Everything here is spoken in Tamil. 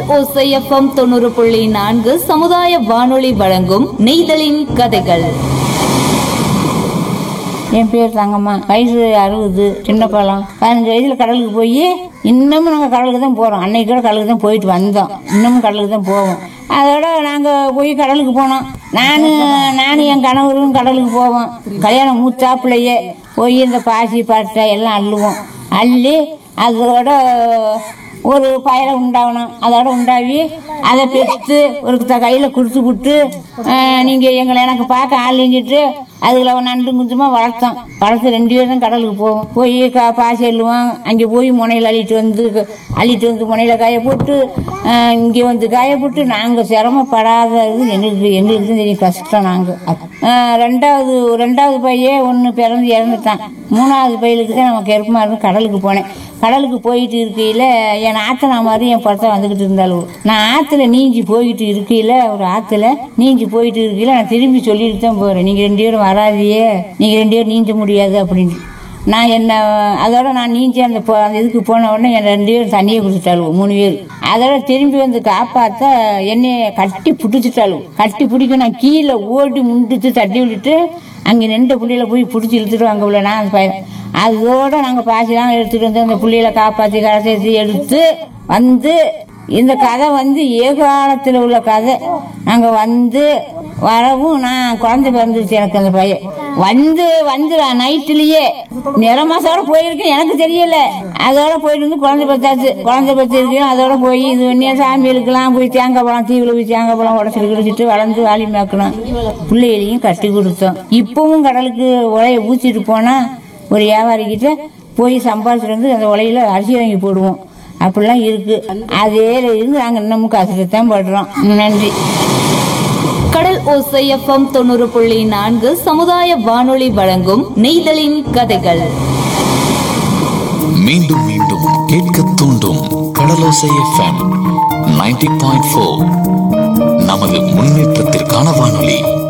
ஓசைஎஃப்எம் தொண்ணூறு புள்ளி நான்கு சமுதாய வானொலி வழங்கும் நெய்தலின் கதைகள் என் பேர் தங்கம்மா வயசு அறுபது சின்ன பழம் பதினஞ்சு வயசுல கடலுக்கு போய் இன்னமும் நாங்கள் கடலுக்கு தான் போகிறோம் அன்னைக்கு கூட கடலுக்கு தான் போயிட்டு வந்தோம் இன்னமும் கடலுக்கு தான் போவோம் அதோட நாங்கள் போய் கடலுக்கு போனோம் நான் நானும் என் கணவரும் கடலுக்கு போவோம் கல்யாணம் மூத்தாப்புலையே போய் இந்த பாசி பட்டை எல்லாம் அள்ளுவோம் அள்ளி அதோட ஒரு பயலை உண்டாகணும் அதோட உண்டாகி அதை பெற்று ஒரு த கையில் கொடுத்து விட்டு நீங்கள் எங்களை எனக்கு பார்க்க ஆள் இல்லைஞ்சிட்டு அதுல ஒரு நண்டு குஞ்சமாக வளர்த்தோம் வளர்த்து ரெண்டு பேரும் கடலுக்கு போவோம் போய் கா பாசி அள்ளுவோம் அங்கே போய் முனையில் அள்ளிட்டு வந்து அள்ளிட்டு வந்து முனையில் காய போட்டு இங்கே வந்து காய போட்டு நாங்கள் சிரமப்படாதது எங்களுக்கு எங்களுக்கு தான் தெரியும் கஷ்டம் நாங்கள் ரெண்டாவது ரெண்டாவது பையன் ஒன்று பிறந்து இறந்துட்டான் மூணாவது பையலுக்கு தான் நம்ம கருப்பமா இருந்து கடலுக்கு போனேன் கடலுக்கு போயிட்டு இருக்கையில் என் ஆத்தனா மாதிரி என் படத்தை வந்துக்கிட்டு இருந்தாலும் நான் ஆற்றுல நீஞ்சி போயிட்டு இருக்கையில் ஒரு ஆற்றுல நீஞ்சி போயிட்டு இருக்கையில் நான் திரும்பி சொல்லிட்டு தான் போகிறேன் நீங்கள் ரெண்டு பேரும் வராதியே நீங்கள் ரெண்டு பேரும் நீஞ்ச முடியாது அப்படின்னு நான் என்ன அதோட நான் நீஞ்சி அந்த போ- அந்த இதுக்கு போன உடனே என் ரெண்டு பேரும் தண்ணியை குடிச்சிட்டாளுவோம் மூணு பேர் அதோட திரும்பி வந்து காப்பாற்ற என்னைய கட்டி பிடிச்சிட்டாளுவோம் கட்டி பிடிக்க நான் கீழே ஓடி முண்டிச்சு தட்டி விட்டுட்டு அங்கே நின்ற புள்ளையில போய் பிடிச்சி இழுத்துட்டு அங்கே உள்ள நான் அந்த பையன் அதோட நாங்கள் பாசிலாம் எடுத்துட்டு வந்து அந்த புள்ளையில காப்பாற்றி கரை சேர்த்து எடுத்து வந்து இந்த கதை வந்து ஏகாலத்தில் உள்ள கதை நாங்கள் வந்து வரவும் நான் குழந்தை பிறந்துருச்சு எனக்கு அந்த பையன் வந்து வந்து நைட்டுலயே நிற மாசோட போயிருக்கேன் எனக்கு தெரியல அதோட போயிட்டு வந்து குழந்தை பத்தாச்சு குழந்தை பத்திருக்கேன் அதோட போய் இது பண்ணி சாமிகளுக்கெல்லாம் போய் தேங்காய் பழம் தீவில் போய் தேங்காய் பழம் உடச்சிட்டு கிடச்சிட்டு வளர்ந்து வாலிமாக்கணும் பிள்ளைகளையும் கட்டி கொடுத்தோம் இப்பவும் கடலுக்கு உலைய ஊற்றிட்டு போனா ஒரு வியாபாரிக்கிட்ட போய் சம்பாதிச்சிட்டு வந்து அந்த உலையில அரிசி வாங்கி போடுவோம் அப்படிலாம் இருக்கு அதே இருந்து நாங்கள் இன்னமும் கஷ்டத்தை தான் படுறோம் நன்றி கடல் ஓசைஎஃப்எம் தொண்ணூறு புள்ளி நான்கு சமுதாய வானொலி வழங்கும் நெய்தலின் கதைகள் மீண்டும் மீண்டும் கேட்க தூண்டும் Kadalosai FM ninety point four நமது முன்னேற்றத்திற்கான வானொலி